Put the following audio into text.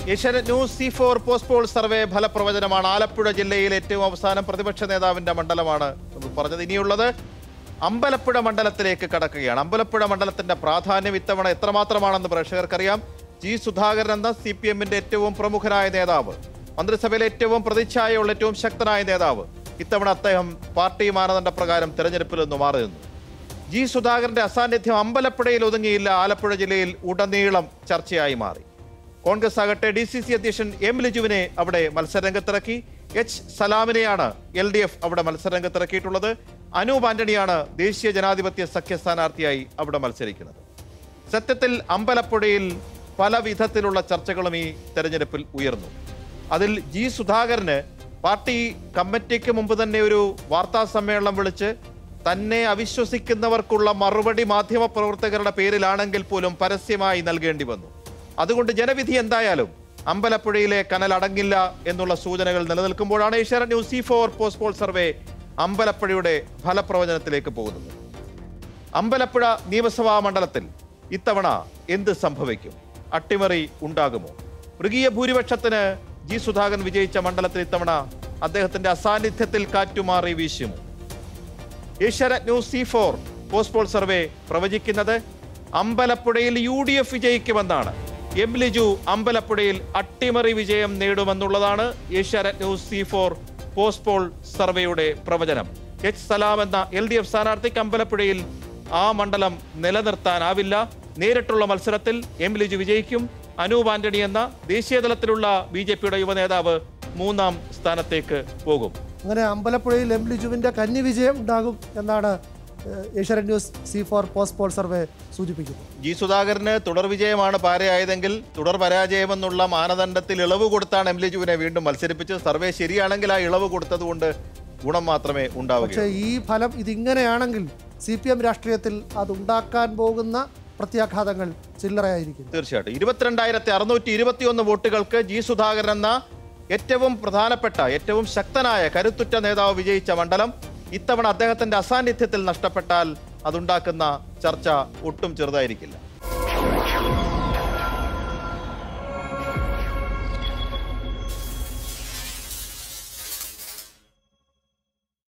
Asianet news C four post poll survey ഫലപ്രവചനമാണ് ആലപ്പുഴ ജില്ലയിൽ ഏറ്റവും അവസാനം പ്രതിപക്ഷ നേതാവിന്റെ മണ്ഡലമാണ് നമ്മൾ പറഞ്ഞത് ഇനിയുള്ളത് അമ്പലപ്പുഴ മണ്ഡലത്തിലേക്ക് കടക്കുകയാണ് അമ്പലപ്പുഴ മണ്ഡലത്തിന്റെ പ്രാധാന്യം ഇത്തവണ എത്രമാത്രമാണെന്ന് പ്രേക്ഷകർക്കറിയാം ജി സുധാകരൻ എന്ന സി പി എമ്മിന്റെ ഏറ്റവും പ്രമുഖനായ നേതാവ് മന്ത്രിസഭയിലെ ഏറ്റവും പ്രതിച്ഛായയുള്ള ഏറ്റവും ശക്തനായ നേതാവ് ഇത്തവണ അദ്ദേഹം പാർട്ടി മാനദണ്ഡ പ്രകാരം തെരഞ്ഞെടുപ്പിൽ നിന്ന് മാറി നിന്നു ജി സുധാകരന്റെ അസാന്നിധ്യം അമ്പലപ്പുഴയിൽ ഒതുങ്ങിയില്ല ആലപ്പുഴ ജില്ലയിൽ ഉടനീളം ചർച്ചയായി മാറി കോൺഗ്രസ് ആകട്ടെ ഡി സി സി അധ്യക്ഷൻ എം ലിജുവിനെ അവിടെ മത്സരരംഗത്തിറക്കി എച്ച് സലാമിനെയാണ് എൽ ഡി എഫ് അവിടെ മത്സരരംഗത്തിറക്കിയിട്ടുള്ളത് അനൂപ് ആന്റണിയാണ് ദേശീയ ജനാധിപത്യ സഖ്യ സ്ഥാനാർത്ഥിയായി അവിടെ മത്സരിക്കുന്നത് സത്യത്തിൽ അമ്പലപ്പുഴയിൽ പല വിധത്തിലുള്ള ചർച്ചകളും ഈ തെരഞ്ഞെടുപ്പിൽ ഉയർന്നു അതിൽ ജി സുധാകരന് പാർട്ടി കമ്മിറ്റിക്ക് മുമ്പ് തന്നെ ഒരു വാർത്താ സമ്മേളനം വിളിച്ച് തന്നെ അവിശ്വസിക്കുന്നവർക്കുള്ള മറുപടി മാധ്യമ പ്രവർത്തകരുടെ പേരിലാണെങ്കിൽ പോലും പരസ്യമായി നൽകേണ്ടി വന്നു അതുകൊണ്ട് ജനവിധി എന്തായാലും അമ്പലപ്പുഴയിലെ കനൽ അടങ്ങില്ല എന്നുള്ള സൂചനകൾ നിലനിൽക്കുമ്പോഴാണ് Asianet news C four post poll survey അമ്പലപ്പുഴയുടെ ഫലപ്രവചനത്തിലേക്ക് പോകുന്നത് അമ്പലപ്പുഴ നിയമസഭാ മണ്ഡലത്തിൽ ഇത്തവണ എന്ത് സംഭവിക്കും അട്ടിമറി ഉണ്ടാകുമോ മൃഗീയ ഭൂരിപക്ഷത്തിന് ജി സുധാകരൻ വിജയിച്ച മണ്ഡലത്തിൽ ഇത്തവണ അദ്ദേഹത്തിന്റെ അസാന്നിധ്യത്തിൽ കാറ്റുമാറി വീശുമോ Asianet news C four post poll survey പ്രവചിക്കുന്നത് അമ്പലപ്പുഴയിൽ യു ഡി എഫ് വിജയിക്കുമെന്നാണ് എം ലിജു അമ്പലപ്പുഴയിൽ അട്ടിമറി വിജയം നേടുമെന്നുള്ളതാണ് Asianet news C four post poll സർവേയുടെ പ്രവചനം എച്ച് സലാം എന്ന എൽ ഡി എഫ് സ്ഥാനാർത്ഥിക്ക് അമ്പലപ്പുഴയിൽ ആ മണ്ഡലം നിലനിർത്താനാവില്ല നേരിട്ടുള്ള മത്സരത്തിൽ എം ലിജു വിജയിക്കും അനൂപ് ആന്റണി എന്ന ദേശീയ തലത്തിലുള്ള ബി ജെ പിയുടെ യുവനേതാവ് മൂന്നാം സ്ഥാനത്തേക്ക് പോകും അങ്ങനെ അമ്പലപ്പുഴയിൽ എം ലിജുവിന്റെ കന്നി വിജയം ഉണ്ടാകും എന്നാണ് ഏഹ്, Asianet news C four post poll survey സൂചിപ്പിക്കുന്നത് ജി സുധാകരന് തുടർ വിജയമാണ് പാരയായതെങ്കിൽ തുടർ പരാജയമെന്നുള്ള മാനദണ്ഡത്തിൽ ഇളവ് കൊടുത്താണ് എം ലിജുവിനെ വീണ്ടും മത്സരിപ്പിച്ചത് സർവേ ശരിയാണെങ്കിൽ ആ ഇളവ് കൊടുത്തതുകൊണ്ട് ഗുണം മാത്രമേ പക്ഷേ ഉണ്ടാവുകയുള്ളൂ ഈ ഫലം ഇതിങ്ങനെയാണെങ്കിൽ സി പി എം രാഷ്ട്രീയത്തിൽ അതുണ്ടാക്കാൻ പോകുന്ന പ്രത്യാഘാതങ്ങൾ ചില്ലറയായിരിക്കും തീർച്ചയായിട്ടും ഇരുപത്തിരണ്ടായിരത്തി അറുന്നൂറ്റി ഇരുപത്തിയൊന്ന് വോട്ടുകൾക്ക് ജി സുധാകരൻ എന്ന ഏറ്റവും പ്രധാനപ്പെട്ട ഏറ്റവും ശക്തനായ കരുത്തുറ്റ നേതാവ് വിജയിച്ച മണ്ഡലം ഇത്തവണ അദ്ദേഹത്തിന്റെ അസാന്നിധ്യത്തിൽ നഷ്ടപ്പെട്ടാൽ അതുണ്ടാക്കുന്ന ചർച്ച ഒട്ടും ചെറുതായിരിക്കില്ല